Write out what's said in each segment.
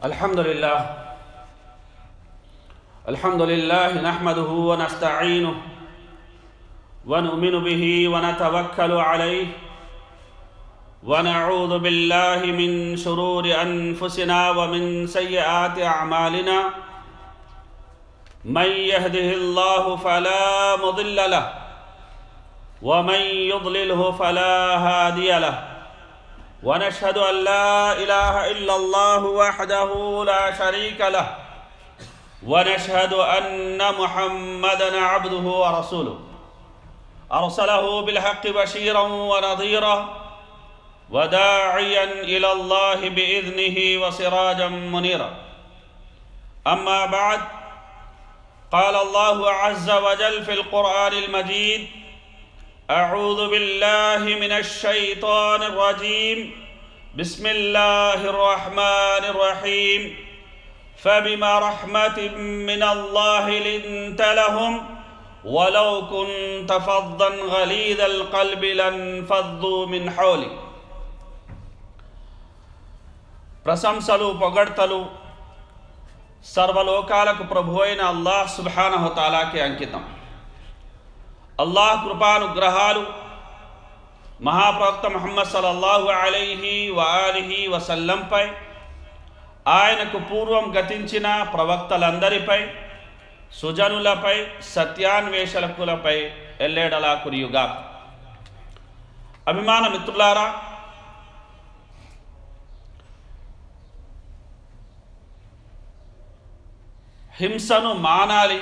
الحمد لله الحمد لله نحمده ونستعينه ونؤمن به ونتوكل عليه ونعوذ بالله من شرور انفسنا ومن سيئات اعمالنا من يهده الله فلا مضل له ومن يضلله فلا هادي له ونشهد ان لا اله الا الله وحده لا شريك له ونشهد ان محمدا عبده ورسوله ارسله بالحق بشيرا ونظيرا وداعيا الى الله باذنه وسراجا منيرا اما بعد قال الله عز وجل في القران المجيد أعوذ بالله من الشيطان الرجيم بسم الله الرحمن الرحيم فبما رحمة من الله لنت لهم ولو كنت فظا غليظ القلب لانفضوا من حولك ప్రశంసలు పొగడ్తలు సర్వలోకాలకు ప్రభు అయిన అల్లాహ్ సుబ్హానహుతాలాకి అంకితం అల్లాహ్ కృపానుగ్రహాలు మహాప్రవక్త ముహమ్మద్ సల్లల్లాహు అలైహి వాలిహి వసల్లంపై ఆయనకు పూర్వం గతించిన ప్రవక్తలందరిపై సుజనులపై సత్యాన్వేషకులపై ఎల్లేడలా కురియుగా అభిమాన మిత్రులారా హింసను మానాలి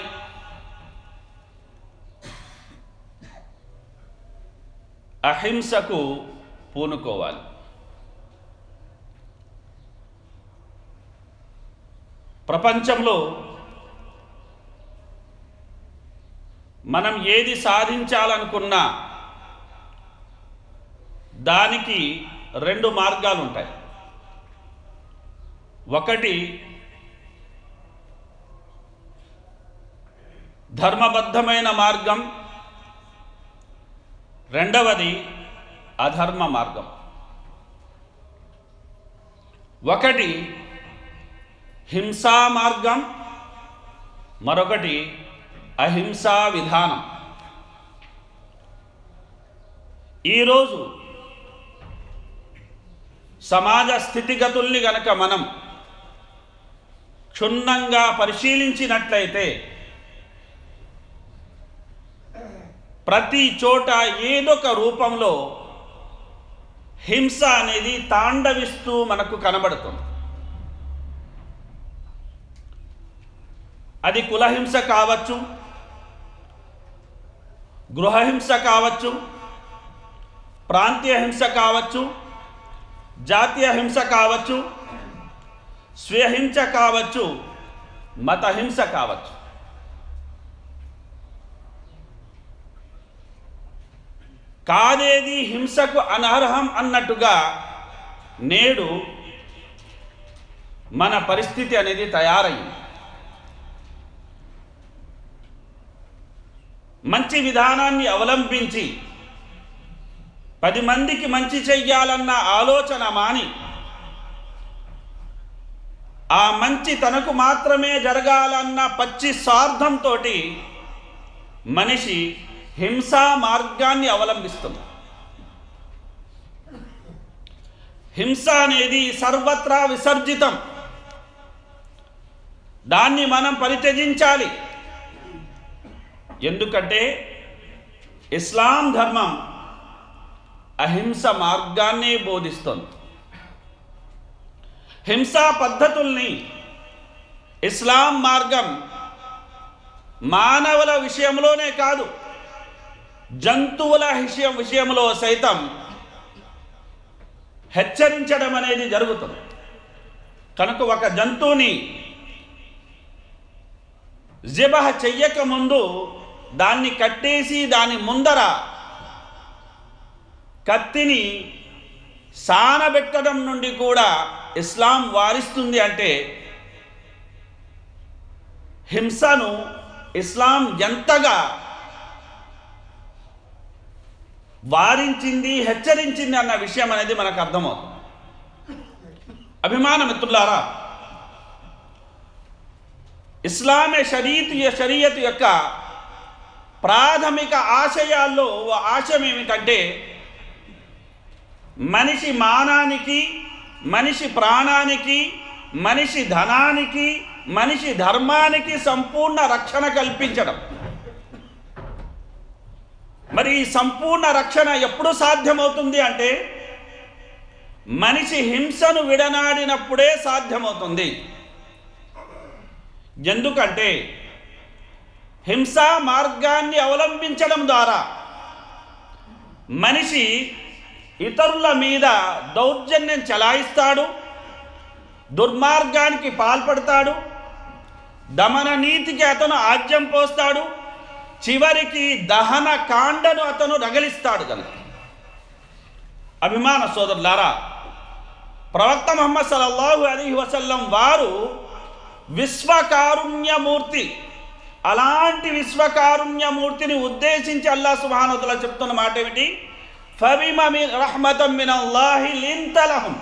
అహింసకు పూనుకోవాలి ప్రపంచంలో మనం ఏది సాధించాలనుకున్నా దానికి రెండు మార్గాలు ఉంటాయి ఒకటి ధర్మబద్ధమైన మార్గం రెండవది అధర్మ మార్గం ఒకటి హింసా మార్గం మరొకటి అహింసా విధానం ఈరోజు సమాజ స్థితిగతుల్ని గనక మనం క్షుణ్ణంగా పరిశీలించినట్లయితే ప్రతి చోట ఏదొక రూపంలో హింస అనేది తాండవిస్తూ మనకు కనబడుతుంది అది కులహింస కావచ్చు గృహహింస కావచ్చు ప్రాంతీయ హింస కావచ్చు జాతీయ హింస కావచ్చు స్వహింస కావచ్చు మతహింస కావచ్చు కాదేది హింసకు అనర్హం అన్నట్టుగా నేడు మన పరిస్థితి అనేది తయారయ్యింది మంచి విధానాన్ని అవలంబించి పది మందికి మంచి చెయ్యాలన్న ఆలోచన మాని ఆ మంచి తనకు మాత్రమే జరగాలన్న పచ్చి స్వార్థంతో మనిషి హింసా మార్గాన్ని అవలంబిస్తుంది హింస అనేది సర్వత్రా విసర్జితం దాన్ని మనం పరిత్యజించాలి ఎందుకంటే ఇస్లాం ధర్మం అహింస మార్గాన్ని బోధిస్తుంది హింసా పద్ధతుల్ని ఇస్లాం మార్గం మానవుల విషయంలోనే కాదు జంతువుల విషయం విషయంలో సైతం హెచ్చరించడం అనేది జరుగుతుంది కనుక ఒక జంతువుని జిబహ చెయ్యక ముందు దాన్ని కట్టేసి దాని ముందర కత్తిని సానబెట్టడం నుండి కూడా ఇస్లాం వారిస్తుంది అంటే హింసను ఇస్లాం ఎంతగా వారించింది హెచ్చరించింది అన్న విషయం అనేది మనకు అర్థమవుతుంది అభిమాన మిత్రులారా ఇస్లామే షరీత్ షరియత్ యొక్క ప్రాథమిక ఆశయాల్లో ఓ ఆశయం ఏమిటంటే మనిషి మానానికి మనిషి ప్రాణానికి మనిషి ధనానికి మనిషి ధర్మానికి సంపూర్ణ రక్షణ కల్పించడం మరి ఈ సంపూర్ణ రక్షణ ఎప్పుడు సాధ్యమవుతుంది అంటే మనిషి హింసను విడనాడినప్పుడే సాధ్యమవుతుంది ఎందుకంటే హింసా మార్గాన్ని అవలంబించడం ద్వారా మనిషి ఇతరుల మీద దౌర్జన్యం చలాయిస్తాడు దుర్మార్గానికి పాల్పడతాడు దమన నీతికి అతను ఆజ్యం పోస్తాడు చివరికి దహన కాండను అతను రగలిస్తాడు కనుక అభిమాన సోదరులారా ప్రవక్త ముహమ్మద్ సల్లల్లాహు అలీ వసల్లం వారు విశ్వకారుణ్యమూర్తి అలాంటి విశ్వకారుణ్యమూర్తిని ఉద్దేశించి అల్లా సుబానతుల చెప్తున్న మాట ఏమిటి ఫబిమ మిన్ రహ్మతం మిన్ అల్లాహి లింతలహం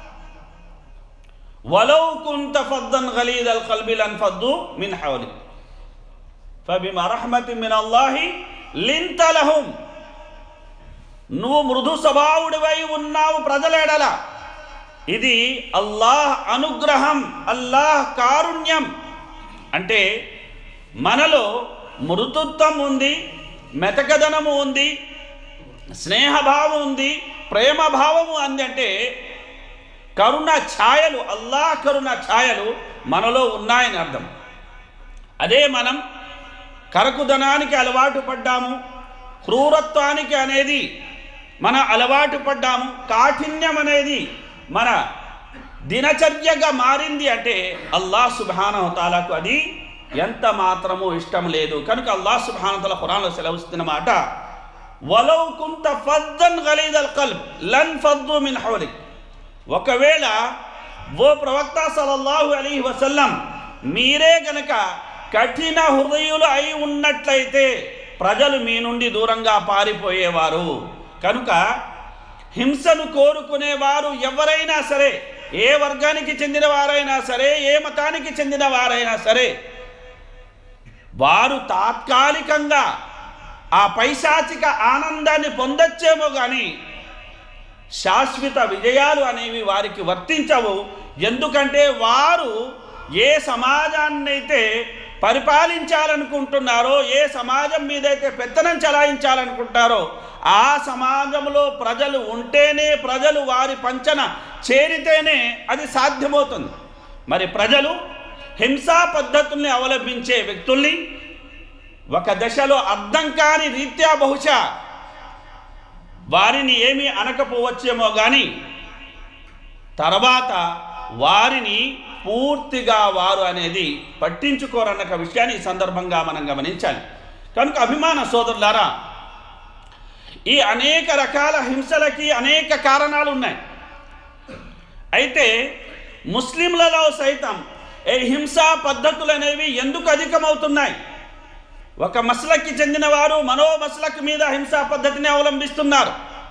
వలౌ కుంత ఫద్దన్ గలీద్ అల్ కల్బిల్ అన్ ఫద్దు మిన్ హౌలి ఫబిమ రహ్మతి మిన్ అల్లాహి లింతలహం నువ్వు మృదు స్వభావుడివై ఉన్నావు ప్రజలేడల ఇది అల్లాహ్ అనుగ్రహం అల్లాహ్ కారుణ్యం అంటే మనలో మృదుత్వం ఉంది మెతకదనము ఉంది స్నేహభావం ఉంది ప్రేమభావము అంది అంటే కరుణ ఛాయలు అల్లాహ్ కరుణ ఛాయలు మనలో ఉన్నాయని అర్థం అదే మనం కరకుదనానికి అలవాటు పడ్డాము క్రూరత్వానికి అనేది మన అలవాటు పడ్డాము కాఠిన్యం అనేది మన దినచర్యగా మారింది అంటే అల్లాహ్ సుబానవతాలకు అది ఎంత మాత్రమూ ఇష్టం లేదు కనుక అల్లాహ్ సుబానతల ఖురాన్లో సెలవుస్తున్న మాట వలౌ కుంత ఫద్దన్ గలీదల్ కల్బ్ లన్ ఫద్దు మిన్ హౌలి ఒకవేళ ఓ ప్రవక్త సల్లల్లాహు అలీ వసల్లం మీరే గనక కఠిన హృదయులు అయి ఉన్నట్లయితే ప్రజలు మీ నుండి దూరంగా పారిపోయేవారు కనుక హింసను కోరుకునేవారు ఎవరైనా సరే ఏ వర్గానికి చెందిన వారైనా సరే ఏ మతానికి చెందిన వారైనా సరే వారు తాత్కాలికంగా ఆ పైశాచిక ఆనందాన్ని పొందొచ్చేమో కానీ శాశ్వత విజయాలు అనేవి వారికి వర్తించవు ఎందుకంటే వారు ఏ సమాజాన్నైతే పరిపాలించాలనుకుంటున్నారో ఏ సమాజం మీదైతే పెత్తనం చలాయించాలనుకుంటారో ఆ సమాజంలో ప్రజలు ఉంటేనే ప్రజలు వారి పంచన చేరితేనే అది సాధ్యమవుతుంది మరి ప్రజలు హింసా పద్ధతుల్ని అవలంబించే వ్యక్తుల్ని ఒక దశలో అర్థం కాని రీత్యా బహుశా వారిని ఏమీ అనకపోవచ్చేమో కానీ తర్వాత వారిని పూర్తిగా వారు అనేది పట్టించుకోరన్న విషయాన్ని ఈ సందర్భంగా మనం గమనించాలి కనుక అభిమాన సోదరులారా ఈ అనేక రకాల హింసలకి అనేక కారణాలు ఉన్నాయి అయితే ముస్లింలలో సైతం ఈ హింసా పద్ధతులు అనేవి ఎందుకు అధికమవుతున్నాయి ఒక మసలకి చెందిన వారు మనో మసలక్ మీద హింసా పద్ధతిని అవలంబిస్తున్నారు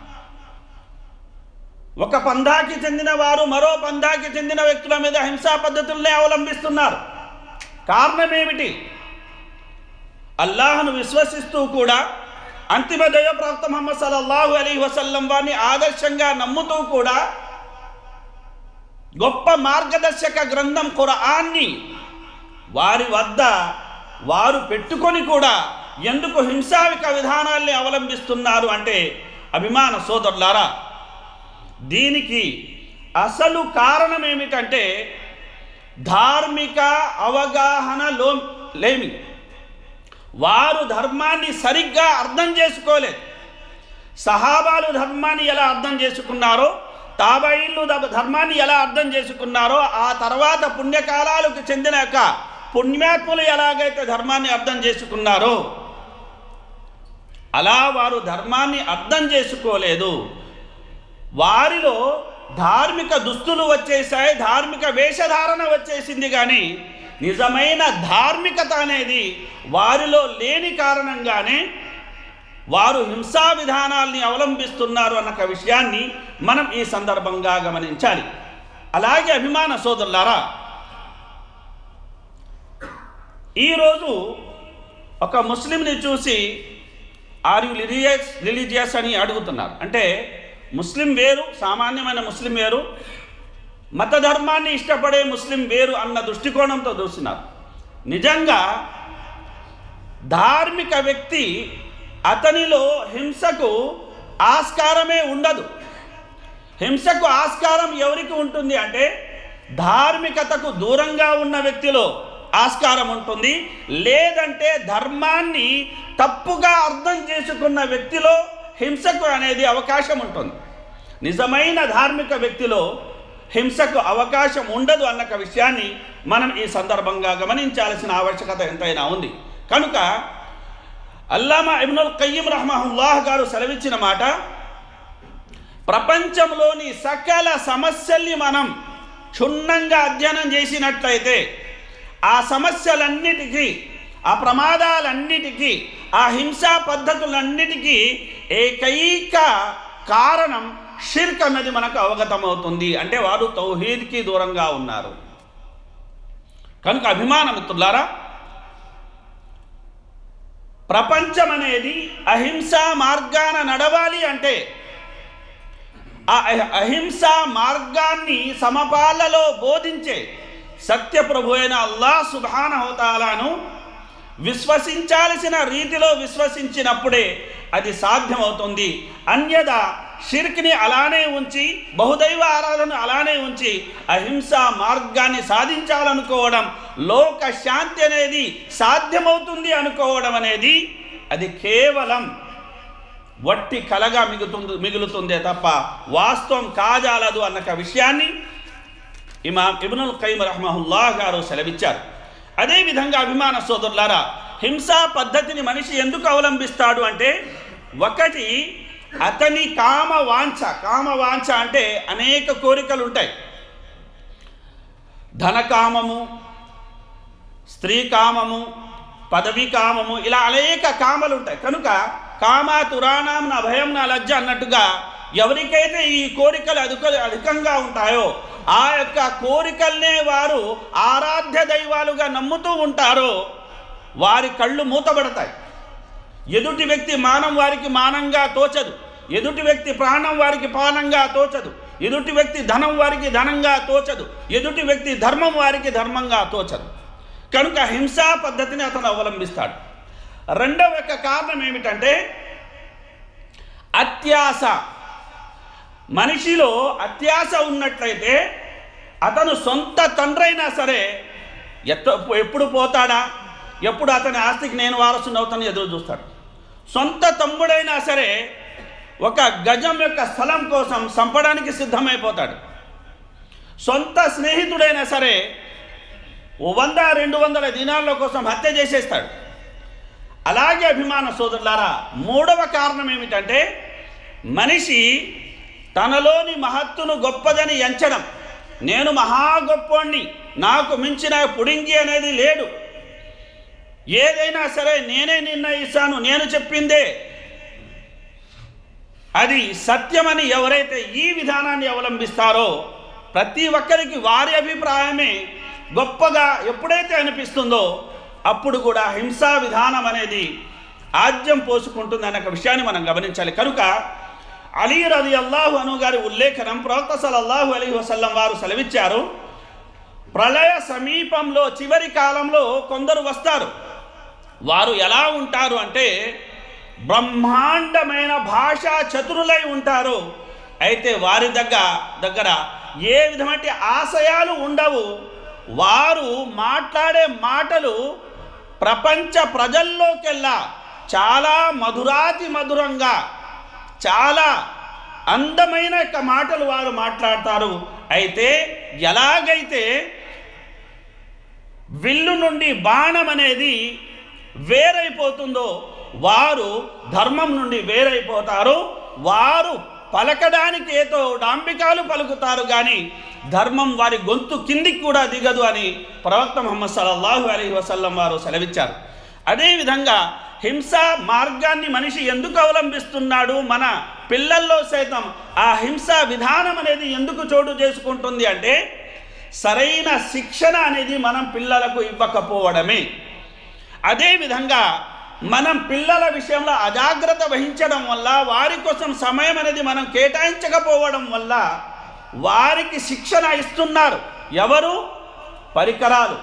ఒక పంధాకి చెందిన వారు మరో పంధాకి చెందిన వ్యక్తుల మీద హింసా పద్ధతుల్ని అవలంబిస్తున్నారు కారణం ఏమిటి అల్లాహను విశ్వసిస్తూ కూడా అంతిమ దైవప్రాప్త మహమ్మద్ సల్లల్లాహు అలీ వసల్లం వారిని ఆదర్శంగా నమ్ముతూ కూడా గొప్ప మార్గదర్శక గ్రంథం ఖురాన్ని వారి వద్ద వారు పెట్టుకొని కూడా ఎందుకు హింసావిక విధానాల్ని అవలంబిస్తున్నారు అంటే అభిమాన సోదరులారా దీనికి అసలు కారణం ఏమిటంటే ధార్మిక అవగాహనలో లేమి వారు ధర్మాన్ని సరిగ్గా అర్థం చేసుకోలేదు సహాబాలు ధర్మాన్ని ఎలా అర్థం చేసుకున్నారో తాబైళ్ళు ధర్మాన్ని ఎలా అర్థం చేసుకున్నారో ఆ తర్వాత పుణ్యకాలాలకు చెందిన యొక్క పుణ్యాత్ములు ఎలాగైతే ధర్మాన్ని అర్థం చేసుకున్నారో అలా వారు ధర్మాన్ని అర్థం చేసుకోలేదు వారిలో ధార్మిక దుస్తులు వచ్చేసాయి ధార్మిక వేషధారణ వచ్చేసింది కానీ నిజమైన ధార్మికత అనేది వారిలో లేని కారణంగానే వారు హింసా విధానాల్ని అవలంబిస్తున్నారు అన్న ఒక విషయాన్ని మనం ఈ సందర్భంగా గమనించాలి అలాగే అభిమాన సోదరులారా ఈరోజు ఒక ముస్లింని చూసి ఆర్ యు రిలీజియస్ రిలీజియస్ అని అడుగుతున్నారు అంటే ముస్లిం వేరు సామాన్యమైన ముస్లిం వేరు మత ధర్మాన్ని ఇష్టపడే ముస్లిం వేరు అన్న దృష్టికోణంతో చూస్తున్నారు నిజంగా ధార్మిక వ్యక్తి అతనిలో హింసకు ఆస్కారమే ఉండదు హింసకు ఆస్కారం ఎవరికి ఉంటుంది అంటే ధార్మికతకు దూరంగా ఉన్న వ్యక్తిలో ఆస్కారం ఉంటుంది లేదంటే ధర్మాన్ని తప్పుగా అర్థం చేసుకున్న వ్యక్తిలో హింసకు అనేది అవకాశం ఉంటుంది నిజమైన ధార్మిక వ్యక్తిలో హింసకు అవకాశం ఉండదు అన్న ఒక విషయాన్ని మనం ఈ సందర్భంగా గమనించాల్సిన ఆవశ్యకత ఎంతైనా ఉంది కనుక అల్లామా ఇబ్నుల్ కయ్యం రహమహుల్లాహ్ గారు సెలవిచ్చిన మాట ప్రపంచంలోని సకల సమస్యల్ని మనం క్షుణ్ణంగా అధ్యయనం చేసినట్లయితే ఆ సమస్యలన్నిటికీ ఆ ప్రమాదాలన్నిటికీ ఆ హింసా పద్ధతులన్నిటికీ ఏకైక కారణం షిర్క్ అన్నది మనకు అవగతమవుతుంది అంటే వారు తౌహీద్కి దూరంగా ఉన్నారు కనుక అభిమాన మిత్రులారా ప్రపంచం అనేది అహింసా మార్గాన నడవాలి అంటే ఆ అహ- అహింసా మార్గాన్ని సమపాలలో బోధించే సత్యప్రభు అయిన అల్లాహ్ సుభానహోతాలను విశ్వసించాల్సిన రీతిలో విశ్వసించినప్పుడే అది సాధ్యమవుతుంది అన్యదా షిర్క్ని అలానే ఉంచి బహుదైవ ఆరాధన అలానే ఉంచి అహింసా మార్గాన్ని సాధించాలనుకోవడం లోక శాంతి అనేది సాధ్యమవుతుంది అనుకోవడం అనేది అది కేవలం వట్టి కలగా మిగుతుంది మిగులుతుందే తప్ప వాస్తవం కాజాలదు అన్న ఒక విషయాన్ని ఇమాం ఇబ్నుల్ కైమ్ రహమహుల్లాహ్ గారు సెలవిచ్చారు అదేవిధంగా అభిమాన సోదరులారా హింసా పద్ధతిని మనిషి ఎందుకు అవలంబిస్తాడు అంటే ఒకటి అతని కామ వాంఛ కామ వాంఛ అంటే అనేక కోరికలు ఉంటాయి ధనకామము స్త్రీ కామము పదవి కామము ఇలా అనేక కామలు ఉంటాయి కనుక కామ తురాణం నా భయం నా లజ్జ అన్నట్టుగా ఎవరికైతే ఈ కోరికలు అధిక అధికంగా ఉంటాయో ఆ యొక్క కోరికల్నే వారు ఆరాధ్య దైవాలుగా నమ్ముతూ ఉంటారో వారి కళ్ళు మూతబడతాయి ఎదుటి వ్యక్తి మానం వారికి మానంగా తోచదు ఎదుటి వ్యక్తి ప్రాణం వారికి ప్రాణంగా తోచదు ఎదుటి వ్యక్తి ధనం వారికి ధనంగా తోచదు ఎదుటి వ్యక్తి ధర్మం వారికి ధర్మంగా తోచదు కనుక హింసా పద్ధతిని అతను అవలంబిస్తాడు రెండవ యొక్క కారణం ఏమిటంటే అత్యాస మనిషిలో అత్యాస ఉన్నట్లయితే అతను సొంత తండ్రైనా సరే ఎత్త ఎప్పుడు పోతాడా ఎప్పుడు అతని ఆస్తికి నేను వారసుని అవుతాను ఎదురు చూస్తాడు సొంత తమ్ముడైనా సరే ఒక గజం యొక్క స్థలం కోసం చంపడానికి సిద్ధమైపోతాడు సొంత స్నేహితుడైనా సరే ఓ వంద రెండు వందల దినాల కోసం హత్య చేసేస్తాడు అలాగే అభిమాన సోదరులారా మూడవ కారణం ఏమిటంటే మనిషి తనలోని మహత్తును గొప్పదని ఎంచడం నేను మహా గొప్పోణ్ణి నాకు మించిన పుడింగి అనేది లేడు ఏదైనా సరే నేనే నిర్ణయిస్తాను నేను చెప్పిందే అది సత్యమని ఎవరైతే ఈ విధానాన్ని అవలంబిస్తారో ప్రతి ఒక్కరికి వారి అభిప్రాయమే గొప్పగా ఎప్పుడైతే అనిపిస్తుందో అప్పుడు కూడా హింసా విధానం అనేది ఆజ్యం పోసుకుంటుంది అనే ఒక విషయాన్ని మనం గమనించాలి కనుక అలీ రది అల్లాహు అను గారి ఉల్లేఖనం ప్రవక్త సలల్లాహు అలీ వసల్లం వారు సెలవిచ్చారు ప్రళయ సమీపంలో చివరి కాలంలో కొందరు వస్తారు వారు ఎలా ఉంటారు అంటే బ్రహ్మాండమైన భాషా చతురులై ఉంటారు అయితే వారి దగ్గర దగ్గర ఏ విధమైన ఆశయాలు ఉండవు వారు మాట్లాడే మాటలు ప్రపంచ ప్రజల్లోకెల్లా చాలా మధురాతి మధురంగా చాలా అందమైన యొక్క మాటలు వారు మాట్లాడతారు అయితే ఎలాగైతే విల్లు నుండి బాణం అనేది వేరైపోతుందో వారు ధర్మం నుండి వేరైపోతారు వారు పలకడానికి ఏదో డాంబికాలు పలుకుతారు కానీ ధర్మం వారి గొంతు కిందికి కూడా దిగదు అని ప్రవక్త ముహమ్మద్ సల్లల్లాహు అలీ వసల్లం వారు సెలవిచ్చారు అదేవిధంగా హింసా మార్గాన్ని మనిషి ఎందుకు అవలంబిస్తున్నాడు మన పిల్లల్లో సైతం ఆ హింసా విధానం అనేది ఎందుకు చోటు చేసుకుంటుంది అంటే సరైన శిక్షణ అనేది మనం పిల్లలకు ఇవ్వకపోవడమే అదేవిధంగా మనం పిల్లల విషయంలో అజాగ్రత్త వహించడం వల్ల వారి కోసం సమయం అనేది మనం కేటాయించకపోవడం వల్ల వారికి శిక్షణ ఇస్తున్నారు ఎవరు పరికరాలు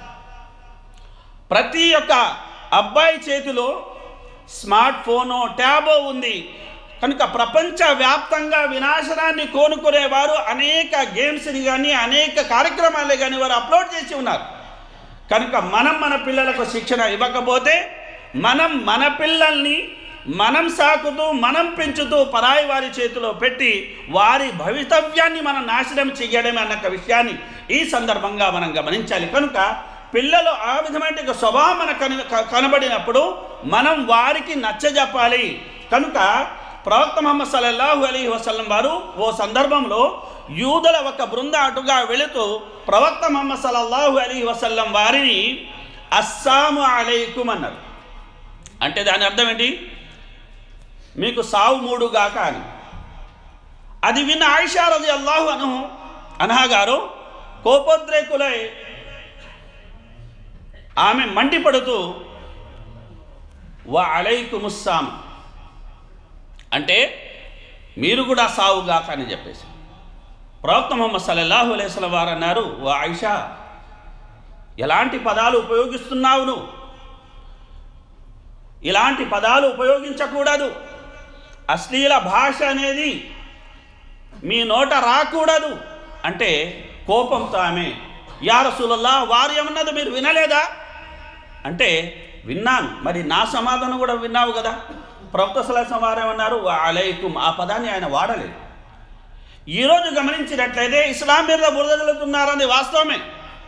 ప్రతి ఒక్క అబ్బాయి చేతిలో స్మార్ట్ ఫోను ట్యాబో ఉంది కనుక ప్రపంచవ్యాప్తంగా వినాశనాన్ని కోనుకునేవారు అనేక గేమ్స్ని కానీ అనేక కార్యక్రమాలు కానీ వారు అప్లోడ్ చేసి ఉన్నారు కనుక మనం మన పిల్లలకు శిక్షణ ఇవ్వకపోతే మనం మన పిల్లల్ని మనం సాకుతూ మనం పెంచుతూ పరాయి వారి చేతిలో పెట్టి వారి భవితవ్యాన్ని మనం నాశనం చేయడమే అన్న విషయాన్ని ఈ సందర్భంగా మనం గమనించాలి కనుక పిల్లలు ఆ విధమైన ఒక స్వభావం మనకు కన కనబడినప్పుడు మనం వారికి నచ్చజెప్పాలి కనుక ప్రవక్త మహమ్మద్ సల్లల్లాహు అలీ వసల్లం వారు ఓ సందర్భంలో యూదుల ఒక బృంద అటుగా వెళుతూ ప్రవక్త మహమ్మద్ సల్లల్లాహు అలీ వసల్లం వారిని అస్సాము అలైకుం అన్నారు అంటే దాని అర్థం ఏంటి మీకు సావు మూడుగాక అని అది విన్న ఆయిషా రజి అల్లాహు అను అనహా గారు కోపోద్రేకులై ఆమె మండిపడుతూ వా అలైకుముస్సాం అంటే మీరు కూడా సావుగాక అని చెప్పేసి ప్రవక్త మొహమ్మద్ సల్లల్లాహు అలైస్ల వారు అన్నారు ఓ ఆయిషా ఎలాంటి పదాలు ఉపయోగిస్తున్నావు నువ్వు ఇలాంటి పదాలు ఉపయోగించకూడదు అశ్లీల భాష అనేది మీ నోట రాకూడదు అంటే కోపంతో ఆమె యా రసూలల్లా వారు ఏమన్నది మీరు వినలేదా అంటే విన్నాను మరి నా సమాధానం కూడా విన్నావు కదా ప్రవక్త సలహా వారు ఏమన్నారు అలైకుం ఆ పదాన్ని ఆయన వాడలేదు ఈరోజు గమనించినట్లయితే ఇస్లాం మీద బురద జల్లుతున్నారని వాస్తవమే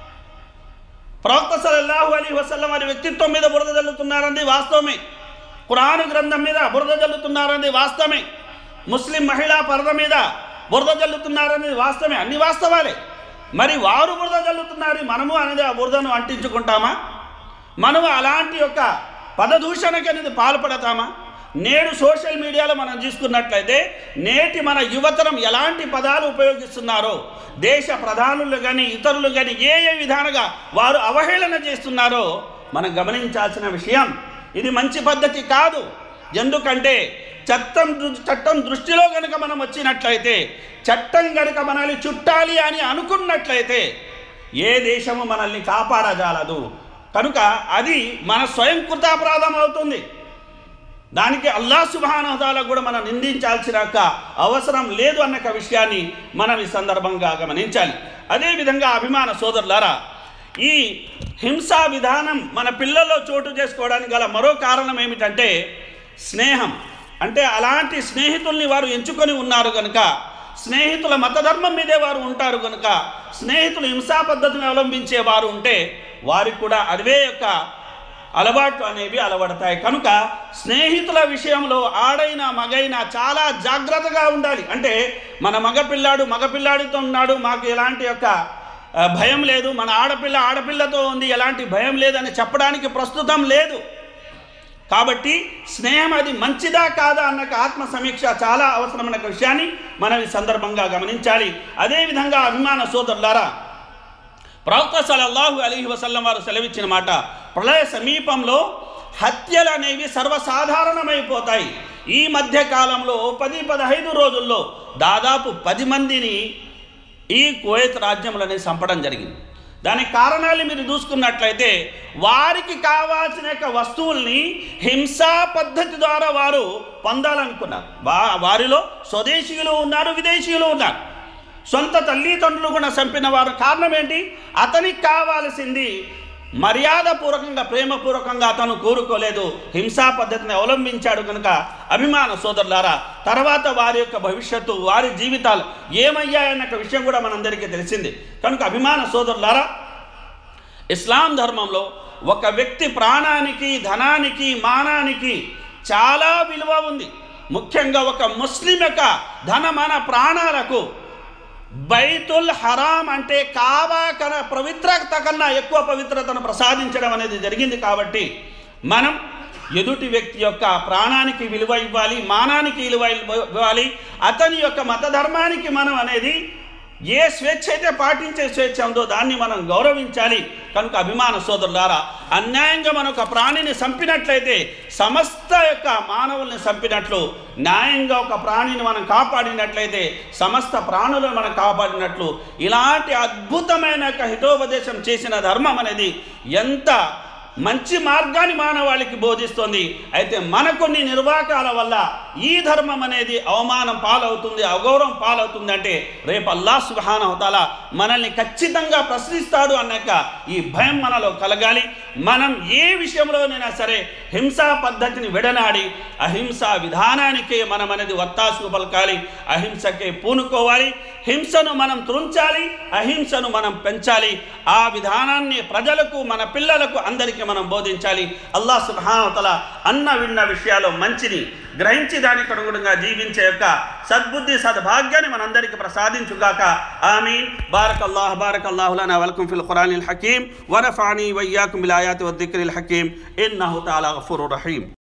ప్రవక్త సలల్లాహు అలీ వసల్లం వారి వ్యక్తిత్వం మీద బురద జల్లుతున్నారని వాస్తవమే ఖురాను గ్రంథం మీద బురద జల్లుతున్నారని వాస్తవమే ముస్లిం మహిళా పరద మీద బురద జల్లుతున్నారని వాస్తవమే అన్ని వాస్తవాలే మరి వారు బురద జల్లుతున్నారు మనము అనేది ఆ బురదను అంటించుకుంటామా మనము అలాంటి యొక్క పదదూషణకి అనేది పాల్పడతామా నేడు సోషల్ మీడియాలో మనం చూసుకున్నట్లయితే నేటి మన యువతరం ఎలాంటి పదాలు ఉపయోగిస్తున్నారో దేశ ప్రధానులు కానీ ఇతరులు కానీ ఏ ఏ విధాలుగా వారు అవహేళన చేస్తున్నారో మనం గమనించాల్సిన విషయం ఇది మంచి పద్ధతి కాదు ఎందుకంటే చట్టం దృ- చట్టం దృష్టిలో కనుక మనం వచ్చినట్లయితే చట్టం కనుక మనల్ని చుట్టాలి అని అనుకున్నట్లయితే ఏ దేశము మనల్ని కాపాడజాలదు కనుక అది మన స్వయం కృతాపరాధం అవుతుంది దానికి అల్లా సుబానహతాల కూడా మనం నిందించాల్సిన యొక్క అవసరం లేదు అన్న ఒక విషయాన్ని మనం ఈ సందర్భంగా గమనించాలి అదేవిధంగా అభిమాన సోదరులారా ఈ హింసా విధానం మన పిల్లల్లో చోటు చేసుకోవడానికి గల మరో కారణం ఏమిటంటే స్నేహం అంటే అలాంటి స్నేహితుల్ని వారు ఎంచుకొని ఉన్నారు కనుక స్నేహితుల మతధర్మం మీదే వారు ఉంటారు కనుక స్నేహితులు హింసా పద్ధతిని అవలంబించే వారు ఉంటే వారికి కూడా అదే యొక్క అలవాట్లు అనేవి అలవడతాయి కనుక స్నేహితుల విషయంలో ఆడైన మగైన చాలా జాగ్రత్తగా ఉండాలి అంటే మన మగపిల్లాడు మగపిల్లాడితో ఉన్నాడు మాకు ఎలాంటి యొక్క ఆ, భయం లేదు మన ఆడపిల్ల ఆడపిల్లతో ఉంది ఎలాంటి భయం లేదని చెప్పడానికి ప్రస్తుతం లేదు కాబట్టి స్నేహం అది మంచిదా కాదా అన్న ఆత్మ సమీక్ష చాలా అవసరమైన ఒక విషయాన్ని మనం ఈ సందర్భంగా గమనించాలి అదేవిధంగా అభిమాన సోదరులారా ప్రవక్త సలల్లాహు అలీహి వసల్లం వారు సెలవిచ్చిన మాట ప్రళయ సమీపంలో హత్యలు అనేవి సర్వసాధారణమైపోతాయి ఈ మధ్య కాలంలో పది పదహైదు రోజుల్లో దాదాపు పది మందిని ఈ కువైత్ రాజ్యంలోనే చంపడం జరిగింది దానికి కారణాలు మీరు చూసుకున్నట్లయితే వారికి కావాల్సిన యొక్క వస్తువుల్ని హింసా పద్ధతి ద్వారా వారు పొందాలనుకున్నారు వా వారిలో స్వదేశీయులు ఉన్నారు విదేశీయులు ఉన్నారు సొంత తల్లిదండ్రులు కూడా చంపిన వారు కారణం ఏంటి అతనికి కావాల్సింది మర్యాదపూర్వకంగా ప్రేమపూర్వకంగా అతను కోరుకోలేదు హింసా పద్ధతిని అవలంబించాడు కనుక అభిమాన సోదరులారా తర్వాత వారి యొక్క భవిష్యత్తు వారి జీవితాలు ఏమయ్యాయన్న ఒక విషయం కూడా మనందరికీ తెలిసింది కనుక అభిమాన సోదరులారా ఇస్లాం ధర్మంలో ఒక వ్యక్తి ప్రాణానికి ధనానికి మానానికి చాలా విలువ ఉంది ముఖ్యంగా ఒక ముస్లిం యొక్క ధన మన ప్రాణాలకు బైతుల్ హరాం అంటే కావా కన పవిత్రత కన్నా ఎక్కువ పవిత్రతను ప్రసాదించడం అనేది జరిగింది కాబట్టి మనం ఎదుటి వ్యక్తి యొక్క ప్రాణానికి విలువ ఇవ్వాలి మానానికి విలువ ఇవ్వాలి అతని యొక్క మతధర్మానికి మనం అనేది ఏ స్వేచ్ఛ అయితే పాటించే స్వేచ్ఛ ఉందో దాన్ని మనం గౌరవించాలి కనుక అభిమాన సోదరులారా అన్యాయంగా మనం ఒక ప్రాణిని చంపినట్లయితే సమస్త యొక్క మానవుల్ని చంపినట్లు న్యాయంగా ఒక ప్రాణిని మనం కాపాడినట్లయితే సమస్త ప్రాణులను మనం కాపాడినట్లు ఇలాంటి అద్భుతమైన యొక్క హితోపదేశం చేసిన ధర్మం అనేది ఎంత మంచి మార్గాన్ని మానవాళికి బోధిస్తోంది అయితే మన కొన్ని నిర్వాకాల వల్ల ఈ ధర్మం అనేది అవమానం పాలవుతుంది అగౌరవం పాలవుతుంది అంటే రేపు అల్లా సుహానవతాల మనల్ని ఖచ్చితంగా ప్రశ్నిస్తాడు అన్నాక ఈ భయం మనలో కలగాలి మనం ఏ విషయంలోనైనా సరే హింసా పద్ధతిని విడనాడి అహింసా విధానానికే మనం అనేది ఒత్తాసు పలకాలి అహింసకే పూనుకోవాలి హింసను మనం త్రుంచాలి అహింసను మనం పెంచాలి ఆ విధానాన్ని ప్రజలకు మన పిల్లలకు అందరికీ మనం బోధించాలి అల్లా సుభానతల అన్న విన్న విషయాలు మంచిని గ్రహించి దానికి అనుగుణంగా జీవించే యొక్క సద్బుద్ధి సద్భాగ్యాన్ని మనందరికీ ప్రసాదించుగాక ఆమీన్ బారక్ అల్లాహ్ బారక్ అల్లాహు లనా వలకుం ఫిల్ ఖురానిల్ హకీం వనఫాని వయ్యాకుం బిల్ ఆయాతి వద్దిక్రిల్ హకీం ఇన్నహు తాలా గఫూరుర్ రహీం